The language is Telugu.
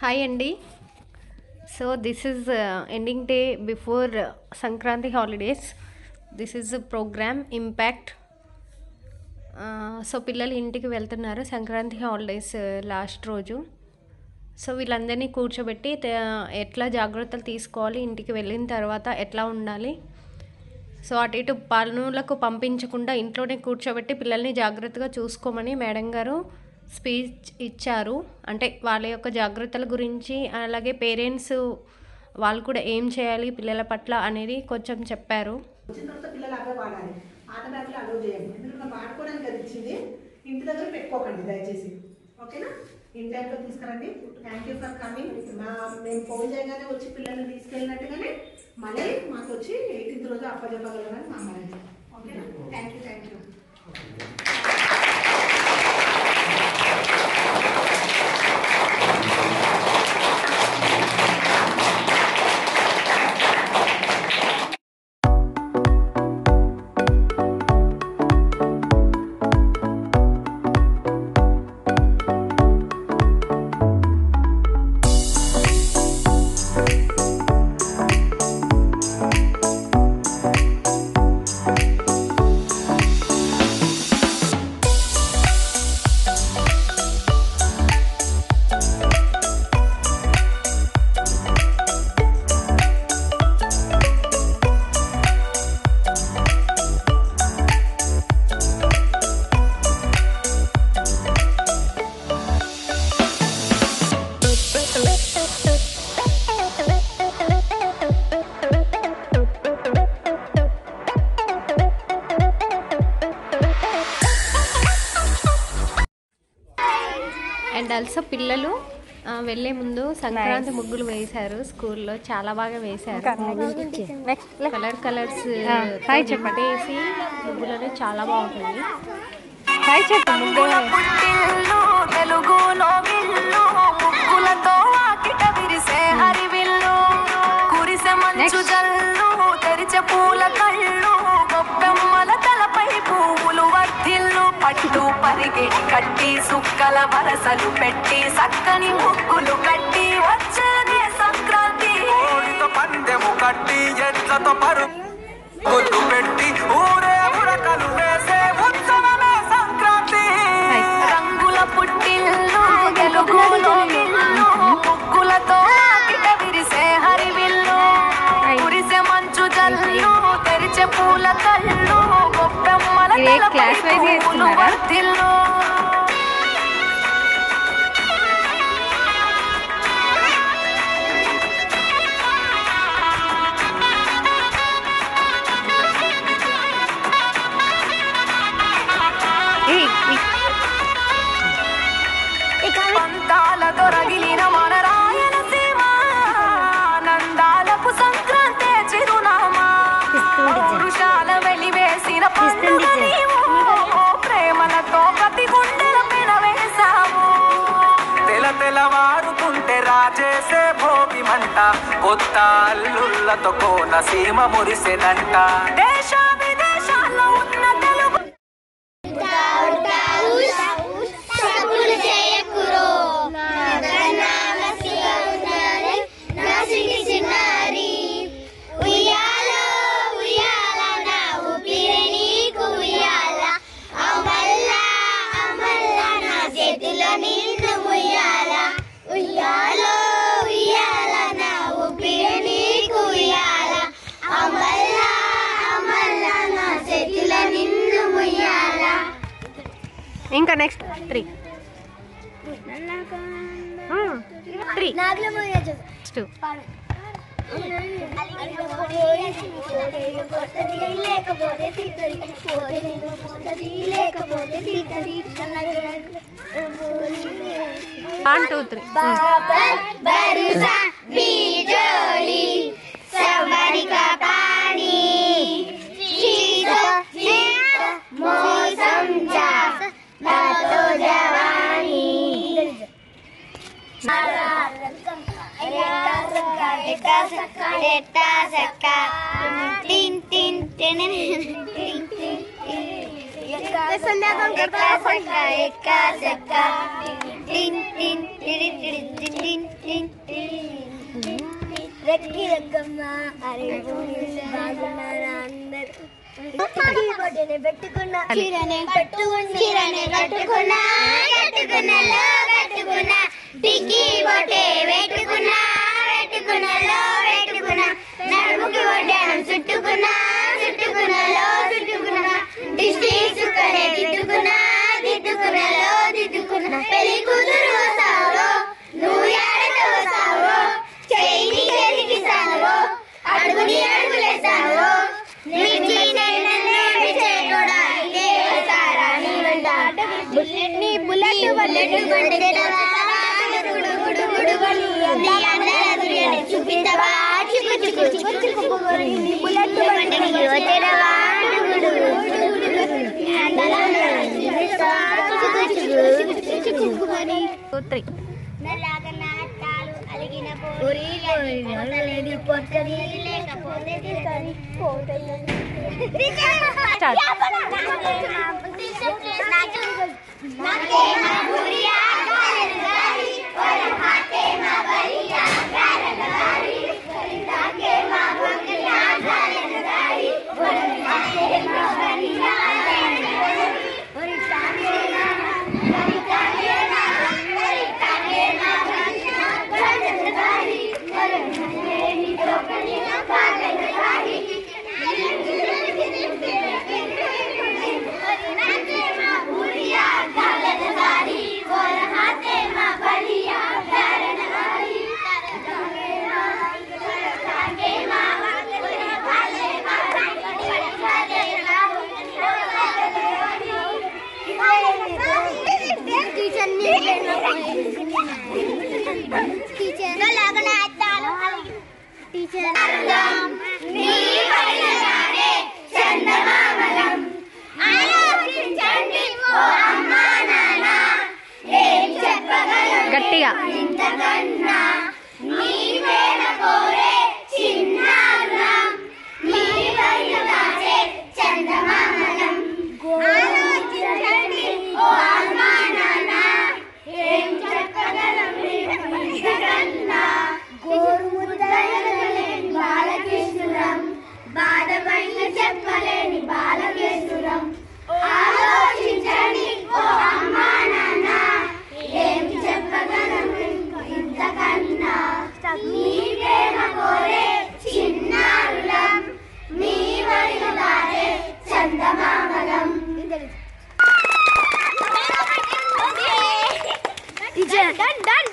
హాయ్ అండి so this is ending day before Sankranti holidays this is programme impact so పిల్లలు ఇంటికి వెళ్తున్నారు సంక్రాంతి హాలిడేస్ లాస్ట్ రోజు సో వీళ్ళందరినీ కూర్చోబెట్టి తే- ఎట్లా జాగ్రత్తలు తీసుకోవాలి ఇంటికి వెళ్ళిన తర్వాత ఎట్లా ఉండాలి సో అటు ఇటు పనులకు పంపించకుండా ఇంట్లోనే కూర్చోబెట్టి పిల్లల్ని జాగ్రత్తగా చూసుకోమని మేడం గారు స్పీచ్ ఇచ్చారు అంటే వాళ్ళ యొక్క జాగ్రత్తల గురించి అలాగే పేరెంట్స్ వాళ్ళు కూడా ఏం చేయాలి పిల్లల పట్ల అనేది కొంచెం చెప్పారు వచ్చిన తర్వాత పిల్లలు అవే వాడాలి ఆట బ్యాగ్లో అలౌ చేయండి ఎందుకంటే వాడుకోవడానికి అది ఇచ్చింది ఇంటి దగ్గర పెట్టుకోకండి దయచేసి ఓకేనా ఇన్ టైంలో తీసుకురండి థ్యాంక్ యూ ఫర్ కమింగ్ మా మేము ఫోన్ చేయగానే వచ్చి పిల్లల్ని తీసుకెళ్ళినట్టుగానే మళ్ళీ మాకు వచ్చి ఎయిటీన్త్ రోజు అప్పచెప్పగలరని మా మ్యారేజ్ ఓకేనా thank you thank you and also పిల్లలు ఆ, వెళ్ళే ముందు సంక్రాంతి ముగ్గులు వేశారు స్కూల్లో చాలా బాగా వేశారు కలర్ కలర్స్ చెప్పేసి ముగ్గులు అనేది చాలా బాగుంటుంది పుట్టిల్లు తెలుగులో విల్లు ముగ్గులతో వాకిట విరిసే హరివిల్లు కురిసె మంచు జల్లు తెరిచే పూల కళ్ళు గొప్పెమ్మల తలపై పువ్వులు వర్ధిల్లు పట్టు పరిగెడి కట్టి సుక్కల వరసలు పెట్టి సక్కని ముగ్గులు కట్టి వచ్చేదే సంక్రాంతి కోడితో పందెము కట్టి ఎట్లతో పరు కొట్టు పెట్టి ఊరే ఉరకలు వేసే ఉత్సవమే సంక్రాంతి రంగుల పుట్టిల్లు తెలుగులో విల్లు ముగ్గులతో ఆకిట విరిసే హరివిల్లు కురిసే మంచు జల్లు తెరిచే పూల కళ్ళు గొప్పెమ్మల ఇదే తలపై class wise గా పువ్వులు ఇస్తున్నారా? వర్ధిల్లు. పంతాల దొరగిలిన మన రాయలసీమ నందాలకు సంక్రాంతి చిరునామా పురుషాల వెలివేసిన పండుగ నీవు. ప్రేమలతో ప్రతి గుండెల పెనవేశాము తెల తెలవారుతుంటే రాజేసే భోగి మంట కొత్త అల్లుళ్ళతో కోన సీమ మురిసెనంట దేశ విదేశాల్లో ఉన్న తెలుగు తప్పులు చేయకురో నామసిగా ఉండాలి నాసికి చిన్నారి ఉయ్యాలో ఉయ్యాల నా ఊపిరి నీకు ఉయ్యాల అమల్ల అమల్ల నా చేతిలో నిన్ను ఉయ్యాల ఉయ్యాలో ఉయ్యాల నా ఊపిరి నీకు ఉయ్యాల అమల్ల అమల్ల నా చేతిలో నిన్ను ఉయ్యాల ఇంకా నెక్స్ట్ త్రీ త్రీ నాగుల పోయచ్చు నెక్స్ట్ లేకపోతే తీతది పోతది లేకపోతే తీతది వన్ టూ త్రీ भरोसा बिजोली सवारी का पानी शीत शीत मौसम जा ना तो जवानी एका सक्का एका सक्का तीन तीन तीन तीन तीन एका सक्का एका सक्का तीन तीन तीन तीन तीन బాగున్నారా అందరూ పెట్టుకున్నా చీరనే కట్టుకున్నా చీరనే కట్టుకున్నా కట్టుకున్నలో కట్టుకున్నా పిగ్గి బొట్టే పెట్టుకున్నా పెట్టుకున్నలో పెట్టుకున్నా నడుముకి వడ్డానం చుట్టుకున్నా చుట్టుకున్నలో చుట్టుకున్నా దిష్టి చుక్కనే దిద్దుకున్నా దిద్దుకున్నలో దిద్దుకున్నా పెళ్లి కూతురు వస్తావో నువ్వు ఎడకు వస్తావో చెయ్యి ఎదిగిస్తావో అడుగుని అడుగులేస్తావో నీకి నేనన్నేమి చేయకూడా ఇదే తారా నీ వెంట నీ బుల్లెట్ బుల్లెట్ బండి గుడు గుడు గుడు గుడు నీ అందర దుర్యని చూపిస్తావా చిక్కు చిక్కు చిక్కు చిక్కు నీ బుల్లెట్ బండికి వచ్చేదవా గుడు గుడు గుడు నీ అందర చూపిస్తావా చిక్కు చిక్కు చిక్కు చిక్కు మరి త్రీ నల్లగనాటాలు అలిగిన పోరి లేని పొట్టది లేకపోతే తిరగని పోతది టీచర్ టీచర్ నీ పైనగానే చందమామలం ఆలోచించండి ఓ అమ్మా నాన్న ఏం చెప్పగలం గట్టిగా ఇంతకన్నా నీ ప్రేమ కోరే చిన్నారులం నీ పైనగానే చందమామలం ఆలోచించండి ఓ అమ్మా నాన్న ఏం చెప్పగలం ఇంతకన్నా గోరుముద్దలేని బాలకృష్ణురం బాధపైన చెప్పలేని బాలకృష్ణురం ఆలోచించండి ఓ అమ్మా నాన్న ఏం చెప్పగలం ఇంతకన్నా మీ ప్రేమ కోరే చిన్నారులం మీ వడిగారే చందమామలం టీచర్ డన్ డన్